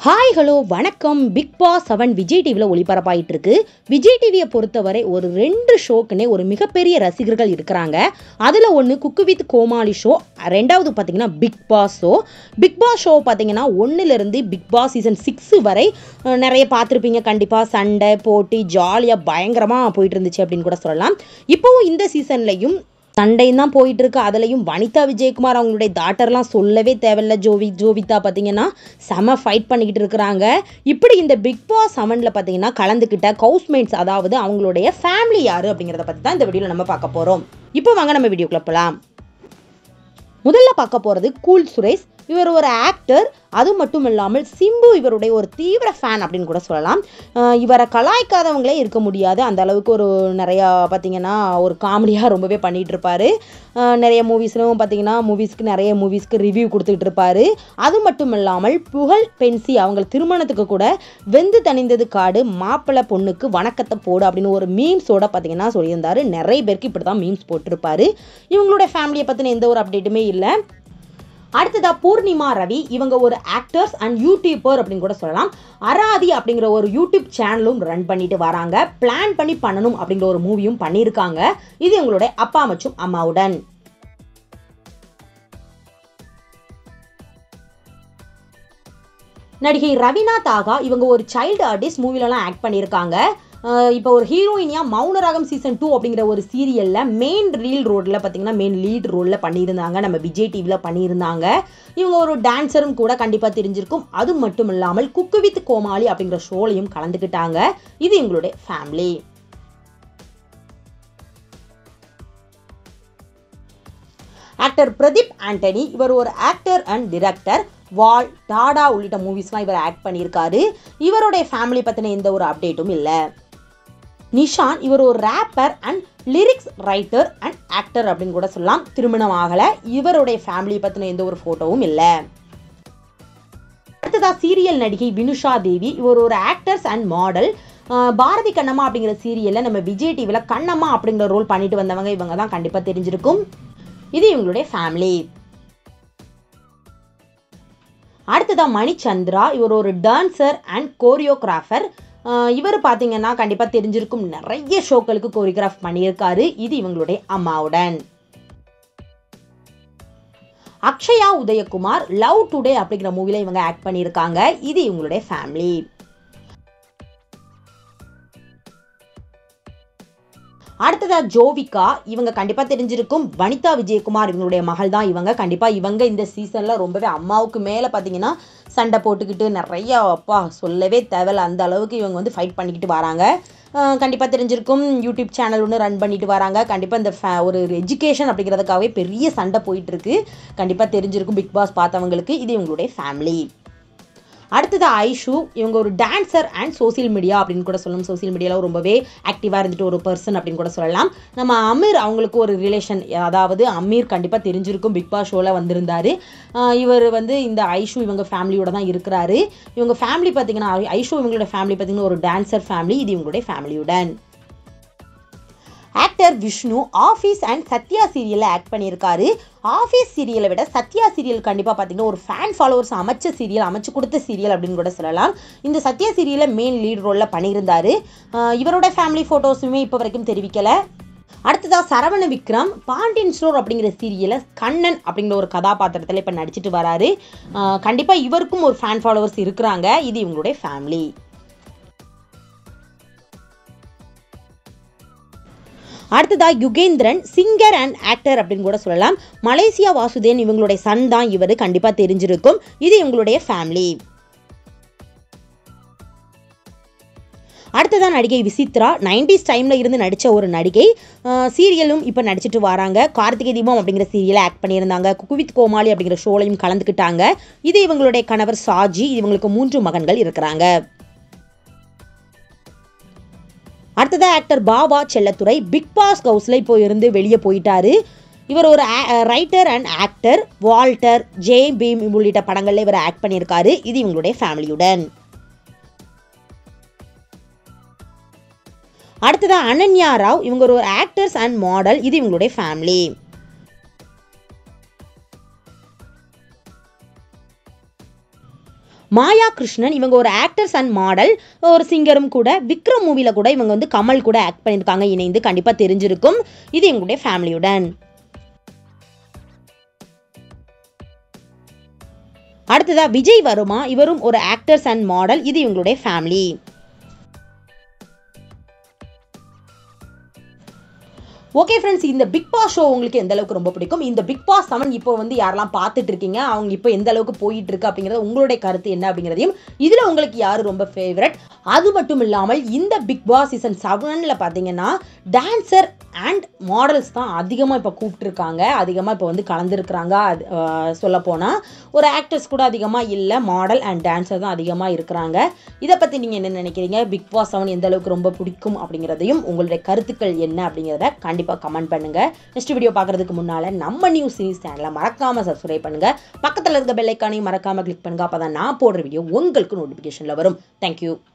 hi hello வணக்கம் Bigg Boss seven Vijay டிவியில் ஒளிபரப்பாயிட்டு இருக்கு விஜய் டிவியை பொறுத்தவரை ஒரு ரெண்டு ஷோக்குன்னே ஒரு மிகப்பெரிய ரசிகர்கள் இருக்கிறாங்க அதில் ஒன்று குக்கு வித் கோமாளி ஷோ ரெண்டாவது பார்த்தீங்கன்னா Bigg Boss show Bigg Boss show பார்த்தீங்கன்னா ஒன்றுலேருந்து பிக் பாஸ் சீசன் சிக்ஸ் வரை அஹ், நிறைய பார்த்துருப்பீங்க கண்டிப்பாக சண்டை போட்டி ஜாலியாக பயங்கரமாக போயிட்டு இருந்துச்சு அப்படின்னு கூட சொல்லலாம் இப்போவும் இந்த சீசன்லையும் சண்டையும் தான் போயிட்டு இருக்கு அதுலயும் வனிதா விஜயகுமார் அவங்களுடைய டாட்டர்லாம் சொல்லவே தேவையில்ல ஜோவி ஜோவிதா பார்த்தீங்கன்னா செம ஃபைட் பண்ணிக்கிட்டு இருக்கிறாங்க இப்படி இந்த பிக் பாஸ் செவனில் பார்த்தீங்கன்னா கலந்துக்கிட்ட கவுஸ்மேட்ஸ் அதாவது அவங்களுடைய ஃபேமிலி யாரு அப்படிங்கிறத பற்றி தான் இந்த வீடியோவில் நம்ம பார்க்க போகிறோம் இப்போ வாங்க நம்ம வீடியோக்குள்ள போகலாம் முதல்ல பார்க்க போகிறது கூல் சுரேஷ் இவர் ஒரு ஆக்டர் அது மட்டும் இல்லாமல் சிம்பு இவருடைய ஒரு தீவிர ஃபேன் அப்படின்னு கூட சொல்லலாம் அஹ் இவரை கலாய்க்காதவங்களே இருக்க முடியாது அந்த அளவுக்கு ஒரு நிறையா பார்த்தீங்கன்னா ஒரு காமெடியாக ரொம்பவே பண்ணிகிட்டு இருப்பாரு அஹ் நிறைய மூவிஸ்லும் பார்த்தீங்கன்னா மூவிஸ்க்கு நிறைய மூவிஸ்க்கு ரிவ்யூ கொடுத்துக்கிட்டு இருப்பாரு அது மட்டும் இல்லாமல் புகழ் பென்சி அவங்க திருமணத்துக்கு கூட வெந்து தணிந்தது காடு மாப்பிள்ளை பொண்ணுக்கு வணக்கத்தை போடு அப்படின்னு ஒரு மீம்ஸோட பார்த்தீங்கன்னா சொல்லியிருந்தாரு நிறைய பேருக்கு இப்படி தான் மீம்ஸ் போட்டிருப்பாரு இவங்களுடைய ஃபேமிலியை பற்றின எந்த ஒரு அப்டேட்டுமே இல்லை அடுத்ததா பூர்ணிமா ரவி இவங்க ஒரு ஆக்டர்ஸ் அண்ட் யூடியூபர் அப்படின்னு கூட சொல்லலாம் அராதி அப்படிங்கிற ஒரு யூடியூப் சேனலும் ரன் பண்ணிட்டு வராங்க பிளான் பண்ணி பண்ணணும் அப்படிங்கிற ஒரு மூவியும் பண்ணியிருக்காங்க இது எங்களுடைய அப்பா மற்றும் அம்மாவுடன் நடிகை ரவினா தாகா இவங்க ஒரு சைல்டு ஆர்டிஸ்ட் மூவிலலாம் ஆக்ட் பண்ணியிருக்காங்க அஹ் இப்போ ஒரு ஹீரோயினியா மௌனராகம் சீசன் டூ அப்படிங்கிற ஒரு சீரியலில் மெயின் ரீல் ரோடில் பார்த்தீங்கன்னா மெயின் லீட் ரோலில் பண்ணியிருந்தாங்க நம்ம விஜய் டிவியில் பண்ணியிருந்தாங்க இவங்க ஒரு டான்ஸரும் கூட கண்டிப்பாக தெரிஞ்சிருக்கும் அது மட்டும் இல்லாமல் குக்கு வித் கோமாளி அப்படிங்கிற ஷோலையும் கலந்துக்கிட்டாங்க இது எங்களுடைய ஃபேமிலி ஆக்டர் பிரதீப் ஆண்டனி இவர் ஒரு actor and director Vaazhl Dada உள்ளிட்ட மூவிஸ்லாம் இவர் ஆக்ட் பண்ணியிருக்காரு இவருடைய ஃபேமிலி பற்றின எந்த ஒரு அப்டேட்டும் இல்லை நிஷான் இவர் ஒரு rapper and lyrics writer and actor அப்படின்னு கூட சொல்லலாம் திருமணம் ஆகலை இவருடைய ஃபேமிலி பற்றின எந்த ஒரு ஃபோட்டோவும் இல்லை அடுத்ததா சீரியல் நடிகை வினுஷா தேவி இவர் ஒரு actress and model Bharathi Kannamma அப்படிங்கிற சீரியலில் நம்ம விஜய் டிவியில் கண்ணம்மா அப்படிங்கிற ரோல் பண்ணிட்டு வந்தவங்க இவங்க தான் கண்டிப்பாக தெரிஞ்சிருக்கும் இது இவங்களுடைய ஃபேமிலி அடுத்ததா மணிச்சந்திரா இவர் ஒரு டான்சர் அண்ட் கோரியோகிராஃபர் இவர் பார்த்தீங்கன்னா கண்டிப்பாக தெரிஞ்சிருக்கும் நிறைய ஷோக்களுக்கு கோரியோகிராஃப் பண்ணியிருக்காரு இது இவங்களுடைய அம்மாவுடன் அக்ஷயா உதயகுமார் லவ் டுடே அப்படிங்கிற மூவில இவங்க ஆக்ட் பண்ணியிருக்காங்க இது இவங்களுடைய ஃபேமிலி அடுத்ததா ஜோவிகா இவங்க கண்டிப்பா தெரிஞ்சிருக்கும் வனிதா விஜயகுமார் இவங்களுடைய மகள் தான் இவங்க கண்டிப்பா இவங்க இந்த சீசன்ல ரொம்பவே அம்மாவுக்கு மேல பாத்தீங்கன்னா சண்டை போட்டுக்கிட்டு நிறைய அப்பா சொல்லவே தேவையில்ல அந்த அளவுக்கு இவங்க வந்து ஃபைட் பண்ணிக்கிட்டு வராங்க அஹ் கண்டிப்பா தெரிஞ்சிருக்கும் யூடியூப் சேனல் ஒன்று ரன் பண்ணிட்டு வராங்க கண்டிப்பா இந்த fa- ஒரு எஜுகேஷன் அப்படிங்கிறதுக்காகவே பெரிய சண்டை போயிட்டு இருக்கு கண்டிப்பா தெரிஞ்சிருக்கும் பிக் பாஸ் பார்த்தவங்களுக்கு இது இவங்களுடைய ஃபேமிலி அடுத்தது ஐஷு இவங்க ஒரு டான்சர் அண்ட் சோசியல் மீடியா அப்படின்னு கூட சொல்லலாம் சோசியல் மீடியாவில் ரொம்பவே ஆக்டிவாக இருந்துட்டு ஒரு பர்சன் அப்படின்னு கூட சொல்லலாம் நம்ம அமீர் அவங்களுக்கு ஒரு ரிலேஷன் அதாவது அமீர் கண்டிப்பாக தெரிஞ்சிருக்கும் பிக் பாஸ் ஷோவில் வந்திருந்தாரு ஆஹ் இவர் வந்து இந்த ஐஷு இவங்க ஃபேமிலியோட தான் இருக்கிறாரு இவங்க ஃபேமிலி பார்த்தீங்கன்னா ஐஷு இவங்களோட ஃபேமிலி பார்த்தீங்கன்னா ஒரு டான்சர் ஃபேமிலி இது இவங்களுடைய ஃபேமிலியுடன் actor Vishnu office and Sathya சீரியலில் ஆக்ட் பண்ணியிருக்காரு ஆஃபீஸ் சீரியலை விட சத்யா சீரியல் கண்டிப்பாக பார்த்தீங்கன்னா ஒரு ஃபேன் ஃபாலோவர்ஸ் அமைச்ச சீரியல் அமைச்சு கொடுத்த சீரியல் அப்படின்னு கூட சொல்லலாம் இந்த சத்யா சீரியலில் மெயின் லீட் ரோலில் பண்ணியிருந்தாரு ஆஹ் இவரோட ஃபேமிலி ஃபோட்டோஸுமே இப்போ வரைக்கும் தெரிவிக்கலை அடுத்ததா சரவண விக்ரம் பாண்டியன் ஸ்டோர் அப்படிங்கிற சீரியலில் கண்ணன் அப்படிங்கிற ஒரு கதாபாத்திரத்தில் இப்போ நடிச்சிட்டு வராரு கண்டிப்பாக இவருக்கும் ஒரு ஃபேன் ஃபாலோவர்ஸ் இருக்கிறாங்க இது இவங்களுடைய ஃபேமிலி அடுத்ததா யுகேந்திரன் சிங்கர் அண்ட் ஆக்டர் அப்படின்னு கூட சொல்லலாம் மலேசியா வாசுதேன் இவங்களுடைய சன் தான் இவர் கண்டிப்பா தெரிஞ்சிருக்கும் இது இவங்களுடைய ஃபேமிலி அடுத்ததா நடிகை விசித்ரா நைன்டிஸ் டைமில் இருந்து நடித்த ஒரு நடிகை சீரியலும் இப்போ நடிச்சிட்டு வராங்க கார்த்திகை தீபம் அப்படிங்கிற சீரியலை ஆக்ட் பண்ணியிருந்தாங்க குக்குவித் கோமாளி அப்படிங்கிற ஷோலையும் கலந்துக்கிட்டாங்க இது இவங்களுடைய கணவர் சாஜி இவங்களுக்கு மூன்று மகன்கள் இருக்கிறாங்க அடுத்ததா actor Bava Chelladurai Bigg Boss ஹவுஸில் இப்போ இருந்து வெளியே போயிட்டாரு இவர் ஒரு writer and actor Walter Jai Bhim உள்ளிட்ட படங்களில் இவர் ஆக்ட் பண்ணியிருக்காரு இது இவங்களுடைய ஃபேமிலியுடன் அடுத்ததா அனன்யா ராவ் இவங்க ஒரு ஆக்டர்ஸ் அண்ட் மாடல் இது இவங்களுடைய ஃபேமிலி மாயா கிருஷ்ணன் இவங்க ஒரு ஆக்டர்ஸ் அண்ட் மாடல் ஒரு சிங்கரும் கூட விக்ரம் மூவியில் கூட இவங்க வந்து கமல் கூட ஆக்ட் பண்ணியிருக்காங்க இணைந்து கண்டிப்பாக தெரிஞ்சிருக்கும் இது எங்களுடைய ஃபேமிலியுடன் அடுத்ததா விஜய் வருமா இவரும் ஒரு ஆக்டர்ஸ் அண்ட் மாடல் இது இவங்களுடைய ஃபேமிலி ஓகே ஃப்ரெண்ட்ஸ் இந்த பிக் பாஸ் ஷோ உங்களுக்கு எந்த அளவுக்கு ரொம்ப பிடிக்கும் இந்த பிக் பாஸ் செவன் இப்போ வந்து யாரெல்லாம் பார்த்துட்டு இருக்கீங்க அவங்க இப்போ எந்த அளவுக்கு போயிட்டு இருக்கு அப்படிங்கிறது உங்களுடைய கருத்து என்ன அப்படிங்கிறதையும் இதில் உங்களுக்கு யார் ரொம்ப ஃபேவரட் அது மட்டும் இல்லாமல் இந்த பிக் பாஸ் சீசன் செவனில் பார்த்தீங்கன்னா டான்சர் அண்ட் மாடல்ஸ் தான் அதிகமாக இப்போ கூப்பிட்டுருக்காங்க அதிகமாக இப்போ வந்து கலந்துருக்குறாங்க அது சொல்ல போனால் ஒரு ஆக்டர்ஸ் கூட அதிகமாக இல்லை மாடல் அண்ட் டான்சர் தான் அதிகமாக இருக்கிறாங்க இதை பற்றி நீங்கள் என்ன நினைக்கிறீங்க பிக் பாஸ் செவன் எந்த அளவுக்கு ரொம்ப பிடிக்கும் அப்படிங்கிறதையும் உங்களுடைய கருத்துக்கள் என்ன அப்படிங்கிறத கண்டிப்பாக கமெண்ட் பண்ணுங்கள் நெக்ஸ்ட் வீடியோ பார்க்குறதுக்கு முன்னால் நம்ம நியூஸ் சீரிஸ் சேனலை மறக்காமல் சப்ஸ்கிரைப் பண்ணுங்கள் பக்கத்தில் இருக்க பெல்லைக்கானையும் மறக்காமல் கிளிக் பண்ணுங்கள் அப்போ தான் நான் போடுற வீடியோ உங்களுக்கு நோட்டிஃபிகேஷனில் வரும் தேங்க்யூ